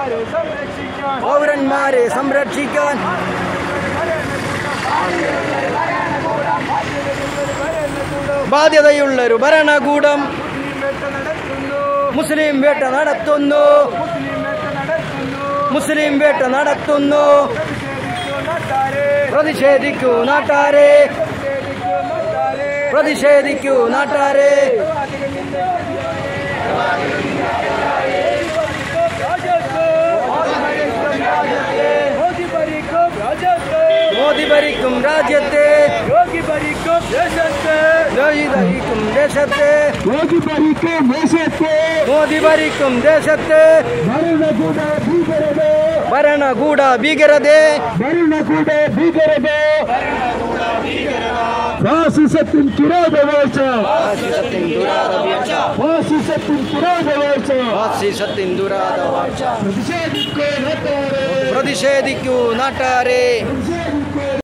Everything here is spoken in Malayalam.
പൗരന്മാരെ സംരക്ഷിക്കാൻ ബാധ്യതയുള്ളൊരു ഭരണകൂടം മുസ്ലിം വേട്ട നടത്തുന്നു മുസ്ലിം വേട്ട നടത്തുന്നു പ്രതിഷേധിക്കൂ നാട്ടാരെ പ്രതിഷേധിക്കൂ നാട്ടാരെ മോദി ഭരിക്കും രാജ്യത്തെ യോഗി ഭരിക്കും ദേശത്തെ മോദി ഭരിക്കും ദേശത്തെ യോഗി ഭരിക്കും ദേശത്തെ മോദി ഭരിക്കും ദേശത്തെ ഭരണകൂട ഭീകരത ഭരണകൂട ഭീകരതയെ ഭരണകൂട ഭീകരത ഫാസിസത്തിൻ കിരാതവാഴ്ച ഫാസിസത്തിൻ കിരാതവാഴ്ച ഫാസിസത്തിൻ ദുരാത പ്രതിഷേധിക്കോ നാട്ടാരെ പ്രതിഷേധിക്കൂ നാട്ടാരെ പ്രതിഷേധിക്കോ